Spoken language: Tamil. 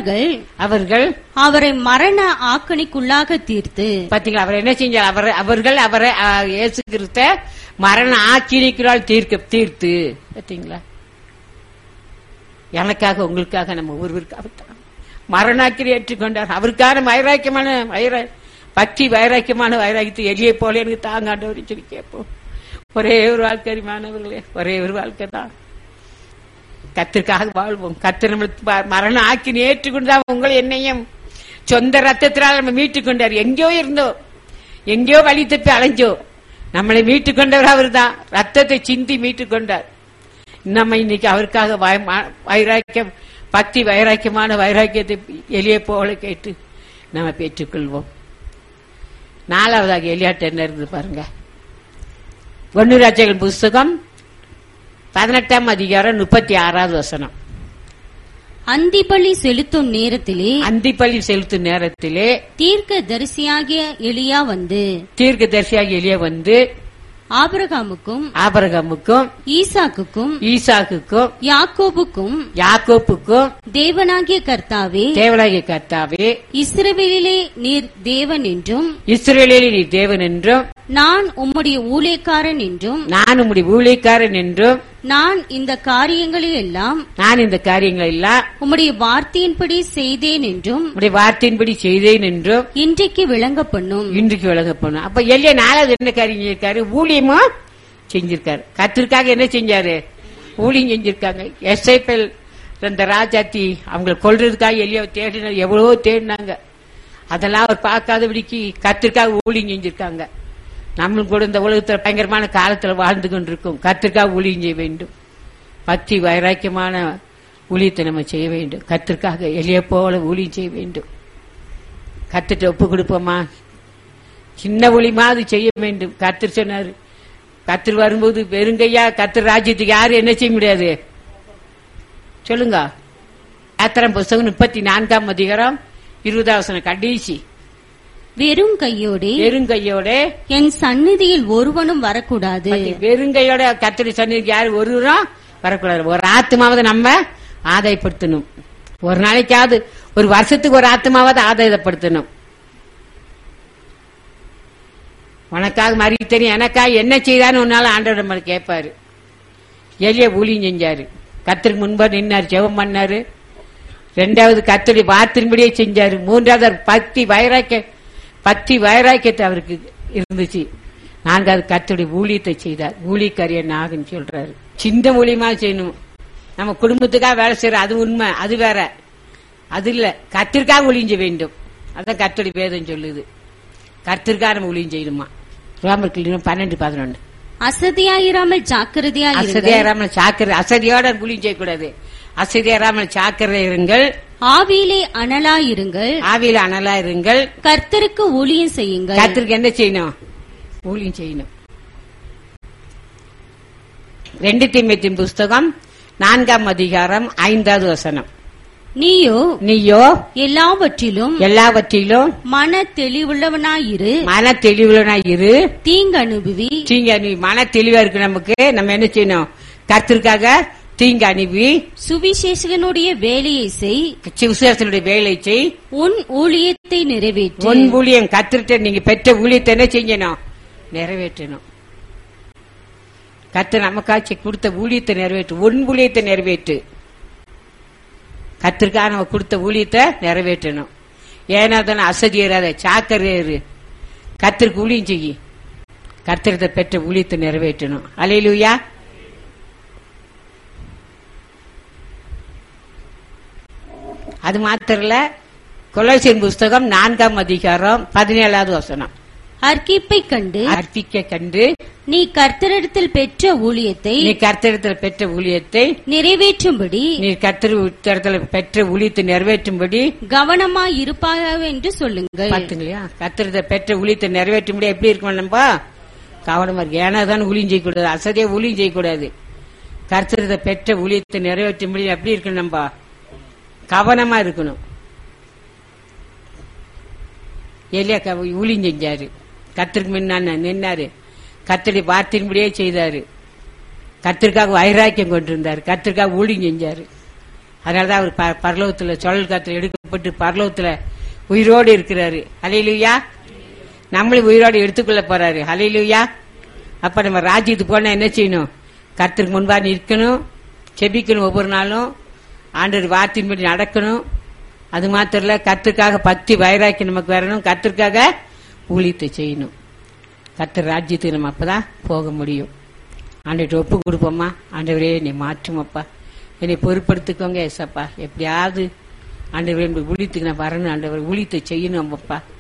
அவர்கள் அவர்கள் அவரை மரண ஆக்கணிக்குள்ளாக தீர்த்து பாத்தீங்களா அவர் என்ன செஞ்சார் அவர் அவர்கள் அவரை ஆ, இயேசு கிறிஸ்த மரண ஆச்சரிக்கிறாள் தீர்க்க தீர்த்து பாத்தீங்களா எனக்காக உங்களுக்காக நம்ம ஒருவருக்காக தான் மரணாக்கிரி ஏற்றுக்கொண்டார் அவருக்கான வைராக்கியமான வைர பக்தி வைராக்கியமான வைராக்கியத்தை எளிய போல எனக்கு தாங்காண்டவர் சொல்லி கேட்போம் ஒரே ஒரு வாழ்க்கை மாணவர்களே ஒரே ஒரு வாழ்க்கை தான் கத்திற்காக வாழ்வோம் கத்திர நம்மளுக்கு ப- மரணம் ஆக்கி ஏற்றுக்கொண்டா உங்களை என்னையும் சொந்த ரத்தத்தினால் நம்ம மீட்டுக் கொண்டார் எங்கேயோ இருந்தோம் எங்கேயோ வழி தப்பி அலைஞ்சோ நம்மளை மீட்டுக் கொண்டவர் அவர்தான் ரத்தத்தை சிந்தி மீட்டுக் கொண்டார் நம்ம இன்னைக்கு அவருக்காக வய- ம- வைராக்கியம் பக்தி வைராக்கியமான வைராக்கியத்தை எளிய போல கேட்டு நம்ம பெற்றுக்கொள்வோம் நாலாவதாக எலியாட்டு என்ன இருந்து பாருங்க ஒன்னு ராஜாக்கள் புஸ்தகம் பதினெட்டாம் அதிகாரம் முப்பத்தி ஆறாவது வசனம் அந்திபலி செலுத்தும் நேரத்திலே அந்திப்பள்ளி செலுத்தும் நேரத்திலே தீர்க்க தரிசியாகிய எலியா வந்து தீர்க்க தரிசியாக எளிய வந்து ஆபிரகாமுக்கும் ஆபரகமுக்கும் ஈசாக்குக்கும் ஈசாக்குக்கும் யாக்கோபுக்கும் யாக்கோப்புக்கும் தேவனாகிய கர்த்தாவே தேவனாகிய கர்த்தாவே இஸ்ரவேலிலே நீர் தேவன் என்றும் இஸ்ரேலில் நீ தேவன் என்றும் நான் உம்முடைய ஊழியக்காரன் என்றும் நான் உம்முடைய ஊழியக்காரன் என்றும் நான் இந்த காரியங்களை எல்லாம் நான் இந்த காரியங்களை எல்லாம் உம்முடைய வார்த்தையின்படி செய்தேன் என்றும் உடைய வார்த்தையின்படி செய்தேன் என்றும் இன்றைக்கு விளங்க பண்ணும் இன்றைக்கு விளங்கப்படும் அப்ப எல்லைய நாலாவது என்ன காரியம் செஞ்சிருக்காரு ஊழியமா செஞ்சிருக்காரு கத்திற்காக என்ன செஞ்சாரு ஊழியம் செஞ்சிருக்காங்க எஸ்ஐபிஎல் இந்த ராஜாத்தி அவங்களை கொல்றதுக்காக எல்லைய தேடினார் எவ்வளவோ தேடினாங்க அதெல்லாம் அவர் பார்க்காதபடிக்கு கத்திற்காக ஊழியம் செஞ்சிருக்காங்க நம்மளும் கூட இந்த உலகத்துல பயங்கரமான காலத்துல வாழ்ந்து கொண்டிருக்கோம் கத்திற்காக ஊழியம் செய்ய வேண்டும் பக்தி வைராக்கியமான ஊழியத்தை நம்ம செய்ய வேண்டும் கத்திற்காக எளிய போல ஊழியம் செய்ய வேண்டும் கத்துட்டு ஒப்பு கொடுப்போமா சின்ன ஒளிமாவது செய்ய வேண்டும் கத்தர் சொன்னாரு கத்தர் வரும்போது வெறுங்கையா கத்தர் ராஜ்யத்துக்கு யாரும் என்ன செய்ய முடியாது சொல்லுங்க யாத்திரம் புஸ்தகம் முப்பத்தி நான்காம் அதிகாரம் இருபதாவசனம் கடைசி வெறும் கையோடே வெறுங்கையோட என் சந்நிதியில் ஒருவனும் வரக்கூடாது வெறுங்கையோட கத்திரி சன்னிதிக்கு யாரும் ஒருவரும் வரக்கூடாது ஒரு ஆத்மாவது நம்ம ஆதாயப்படுத்தணும் ஒரு நாளைக்காவது ஒரு வருஷத்துக்கு ஒரு ஆத்மாவது ஆதாயப்படுத்தணும் உனக்காக மறி தெரியும் எனக்காக என்ன செய்தான்னு ஒன்னால ஆண்டவர் நம்மளை கேட்பாரு எளிய ஊழியம் செஞ்சாரு கத்திற்கு முன்பா நின்னாரு ஜெபம் பண்ணாரு ரெண்டாவது கத்தடி வார்த்தையின்படியே செஞ்சாரு மூன்றாவது அவர் பக்தி வைராக்கிய பக்தி வைராக்கியத்தை அவருக்கு இருந்துச்சு நான்காவது கத்தடி ஊழியத்தை செய்தார் ஊழியக்காரிய நாகன் சொல்றாரு சின்ன ஊழியமா செய்யணும் நம்ம குடும்பத்துக்காக வேலை செய்யற அது உண்மை அது வேற அது இல்ல கத்திற்காக ஊழியம் செய்ய வேண்டும் அதான் கத்தடி வேதம் சொல்லுது கத்திற்காக நம்ம ஊழியம் செய்யணுமா ரோமர்கள் பன்னெண்டு பதினொன்று அசதியாயிராமல் ஜாக்கிரதையாயிருங்கள் அசதியாராமல் சாக்கரை அசதியோட ஊழியம் செய்யக்கூடாது அசதியாராமல் சாக்கரை இருங்கள் ஆவியிலே அனலாயிருங்கள் ஆவியில அனலா இருங்கள் கர்த்தருக்கு ஊழியம் செய்யுங்கள் கத்திற்கு என்ன செய்யணும் ஊழியம் செய்யணும் ரெண்டு தீமத்தின் புஸ்தகம் நான்காம் அதிகாரம் ஐந்தாவது வசனம் நீயோ நீயோ எல்லாவற்றிலும் எல்லாவற்றிலும் மன தெளிவுள்ளவனாயிரு மன தெளிவுலனா இரு தீங்கு அனுபவி தீங்க நீ மன தெளிவா இருக்கு நமக்கு நம்ம என்ன செய்யணும் கத்திற்காக தீங்கு அனுப்பி சுவிசேஷகனுடைய வேலையை செய் விசுவாசனுடைய வேலை செய் உன் ஊழியத்தை நிறைவேற்று உன் ஊழியம் கத்திரிட்ட நீங்க பெற்ற ஊழியத்தை என்ன செய்யணும் நிறைவேற்றணும் கத்து நமக்காச்சு கொடுத்த ஊழியத்தை நிறைவேற்று உன் ஊழியத்தை நிறைவேற்று கத்திற்காக நம்ம கொடுத்த ஊழியத்தை நிறைவேற்றணும் ஏன்னா தானே அசதியராத சாக்கரையரு கத்திற்கு ஊழியம் செய்யி கத்திரத்தை பெற்ற ஊழியத்தை நிறைவேற்றணும் அலையிலுயா அது மாத்திரல கொலோசியன் புஸ்தகம் நான்காம் அதிகாரம் பதினேழாவது வசனம் அர்க்கிப்பை கண்டு அர்ப்பிக்க கண்டு நீ கர்த்தரிடத்தில் பெற்ற ஊழியத்தை நீ கர்த்தரிடத்தில் பெற்ற ஊழியத்தை நிறைவேற்றும்படி நீ கர்த்தரிடத்தில் பெற்ற ஊழியத்தை நிறைவேற்றும்படி கவனமாய் இருப்பாயாக என்று சொல்லுங்கள் பாத்துங்களையா கர்த்தரிடத்தை பெற்ற ஊழியத்தை நிறைவேற்றும்படி எப்படி இருக்கணும் நம்ம கவனமா இருக்கு ஏன்னா தான் ஊழியம் செய்யக்கூடாது அசதியா ஊழியம் செய்யக்கூடாது கர்த்தரிடத்தை பெற்ற ஊழியத்தை நிறைவேற்றும்படி எப்படி இருக்கணும் நம்ம கவனமா இருக்கணும் எலியா க- ஊழியம் செஞ்சாரு கத்திற்கு முன்ன நின்னாரு கத்தடி வார்த்தையின்படியே செய்தாரு கத்திற்காக வைராக்கியம் கொண்டிருந்தாரு கத்திற்காக ஊழியம் செஞ்சாரு அதனாலதான் அவர் ப- பரலோகத்துல சுழல் காத்துல எடுக்கப்பட்டு பரலோகத்துல உயிரோடு இருக்கிறாரு ஹalleluya நம்மளும் உயிரோடு எடுத்துக்கொள்ள போறாரு ஹalleluya அப்ப நம்ம ராஜ்யத்துக்கு போனா என்ன செய்யணும் கர்த்தருக்கு முன்பா நிற்கணும் செபிக்கணும் ஒவ்வொரு நாளும் ஆண்டவர் வார்த்தையின்படி நடக்கணும் அது மாத்திரம் இல்ல கர்த்தருக்காக பக்தி வைராக்கி நமக்கு வரணும் கர்த்தருக்காக ஊழியத்தை செய்யணும் கர்த்தர் ராஜ்யத்துக்கு நம்ம அப்பதான் போக முடியும் ஆண்டவர்கிட்ட ஒப்பு கொடுப்போம்மா ஆண்டவரே நீ மாற்றுமப்பா என்னை பொறுப்படுத்திக்கோங்க ஏசப்பா எப்படியாவது ஆண்டவரே உங்கள் ஊழியத்துக்கு நான் வரணும் ஆண்டவர் ஊழியத்தை செய்யணும் அப்பா